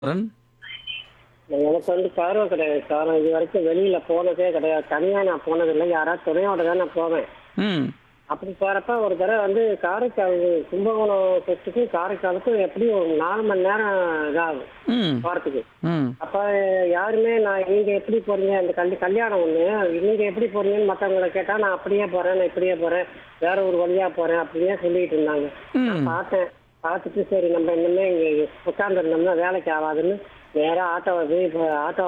run எனக்கு வந்து பார்வை கிடையாது சார் நான் இது வரைக்கும் வெளியில போனதே கிடையாது தனியா நான் போனதில்லை யாராவது துணையோட தான் நான் போவேன் ம் அப்படி போறப்ப ஒரு தடவை வந்து காரைக்கால் கும்பகோணம் செட்டுக்கும் காரைக்காலுக்கும் எப்படியும் ஒரு நாலு மணி நேரம் இதாகும் ம் போறதுக்கு ம் அப்ப யாருமே நான் நீங்க எப்படி போறீங்க அந்த கல்வி கல்யாணம் ஒண்ணு நீங்க எப்படி போறீங்கன்னு மத்தவங்களை கேட்டா நான் அப்படியே போறேன் நான் இப்படியே போறேன் வேற ஒரு வழியா போறேன் அப்படியே சொல்லிட்டு இருந்தாங்க நான் பார்த்தேன் பார்த்துட்டு சரி நம்ம இன்னுமே இங்க உட்காந்துருந்தோம்னா வேலைக்கு ஆகாதுன்னு நேரா ஆட்டோ போய் இப்போ ஆட்டோ